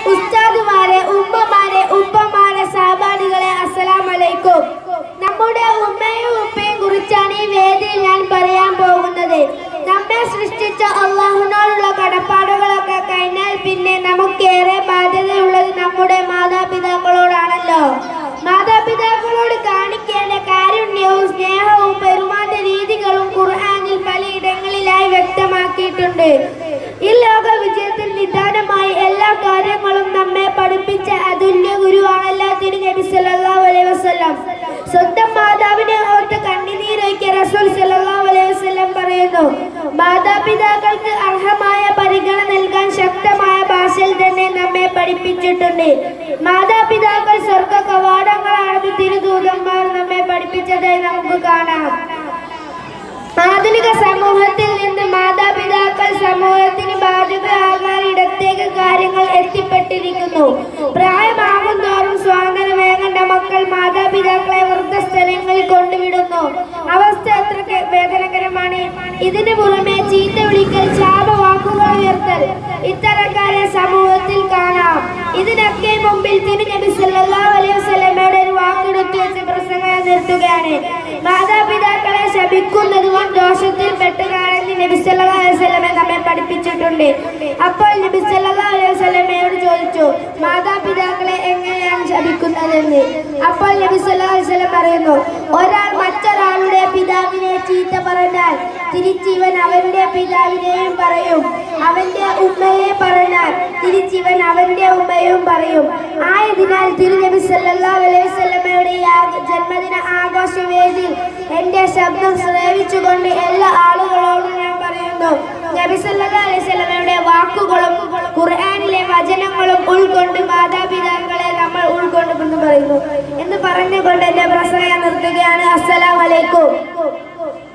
ഉസ്താദുമാരെ ഉമ്മമാരെ ഉപ്പമാരെ സഹപാഠികളെ അസ്സലാമലൈക്കും നമ്മുടെ ഉമ്മയും ഉപ്പയും കുറിച്ചാണ് ഈ വേദിയിൽ ഞാൻ പറയാൻ പോകുന്നത് നമ്മെ സൃഷ്ടിച്ച അള്ളാഹുവിനോടുള്ള കടപ്പാടുകളൊക്കെ കഴിഞ്ഞാൽ പിന്നെ നമുക്കേറെ ബാധ്യതയുള്ളത് നമ്മുടെ മാതാപിതാക്കളോടാണല്ലോ മാതാപിതാക്കളോട് കാണിക്കേണ്ട കാരുണ്യവും സ്നേഹവും പെരുമാറ്റ രീതികളും ഖുർആനിൽ പലയിടങ്ങളിലായി വ്യക്തമാക്കിയിട്ടുണ്ട് ഈ ലോക വിജയത്തിൽ നിദാനമായി എല്ലാ കാര്യങ്ങളും നമ്മെ പഠിപ്പിച്ച അതുല്യ ഗുരുവാണല്ലോ തിരുനബി സല്ലല്ലാഹു അലൈഹി വസല്ലം സ്വന്തം മാതാവിനെ ഓർത്ത് കണ്ണുനീരൊക്കെ റസൂൽ സല്ലല്ലാഹു അലൈഹി വസല്ലം പറയുന്നു മാതാപിതാക്കൾക്ക് അർഹമായ പരിഗണന നൽകാൻ ശക്തമായ ഭാഷയിൽ തന്നെ നമ്മെ പഠിപ്പിച്ചിട്ടുണ്ട് മാതാപിതാക്കൾ സ്വർഗ കവാടങ്ങളാണെന്ന് തിരുദൂതന്മാർ നമ്മെ പഠിപ്പിച്ചതായി നമുക്ക് കാണാം ആധുനിക സമൂഹത്തിൽ നിന്ന് മാതാപിതാക്കൾ സമൂഹത്തിന് ബാധ്യതയാകാൻ ഇടത്തേക്ക് കാര്യങ്ങൾ എത്തിപ്പെട്ടിരിക്കുന്നു പ്രായമാകും തോറും സ്വാതന്ത്ര്യമേകേണ്ട മക്കൾ മാതാപിതാക്കളെ വൃദ്ധസ്ഥലങ്ങളിൽ കൊണ്ടുവിടുന്നു അവസ്ഥ എത്ര കെ- വേദനകരമാണ് ഇതിനു പുറമെ ചീത്ത വിളിക്കൽ ശാപവാക്കുകൾ ഉയർത്തൽ ഇത്തരക്കാരെ സമൂഹത്തിൽ കാണാം ഇതിനൊക്കെ മുമ്പിൽ തിരുനബി സല്ലല്ലാഹു അലൈഹി വസല്ലമയുടെ ഒരു വാക്കെടുത്ത് വെച്ച് പ്രസംഗം നിർത്തുകയാണ് മാതാപിതാക്കളെ ശപിക്കുന്നതും ദോഷത്തിൽ പെട്ടതാണെന്ന് നബി സല്ലല്ലാഹു അലൈഹി വസല്ലമ നമ്മെ പഠിപ്പിച്ചിട്ടുണ്ട് അപ്പോൾ നബി സല്ലല്ലാഹു അലൈഹി വസല്ലമയോട് ചോദിച്ചു മാതാപിതാക്കളെ എങ്ങനെയാണ് ശപിക്കുന്നതെന്ന് അപ്പോൾ നബി സല്ലല്ലാഹു അലൈഹി വസല്ലം പറയുന്നു ഒരാൾ മറ്റൊരാളുടെ പിതാവിനെ ചീത്ത പറഞ്ഞാൽ തിരിച്ചിവൻ അവന്റെ പിതാവിനെയും പറയും അവന്റെ ഉമ്മയെ പറഞ്ഞാൽ തിരിച്ചിവൻ അവന്റെ ഉമ്മയും പറയും ആയതിനാൽ തിരുനബി സല്ലല്ലാഹു അലൈഹി വസല്ലമയുടെ ഈ ആ- ജന്മദിന ആഘോഷവേദിയിൽ എന്റെ ശബ്ദം ശ്രേവിച്ചുകൊണ്ട് എല്ലാ ആളുകളോടും ഞാൻ പറയുന്നു നബി സല്ലല്ലാഹു അലൈഹി വസല്ലമയുടെ വാക്കുകളും ഖുർആനിലെ വചനങ്ങളും ഉൾക്കൊണ്ട് മാതാപിതാക്കളെ നമ്മൾ ഉൾക്കൊണ്ടുമെന്ന് പറയുന്നു എന്ന് പറഞ്ഞുകൊണ്ട് എന്റെ പ്രസംഗം നിർത്തുകയാണ് അസ്സലാമു അലൈക്കും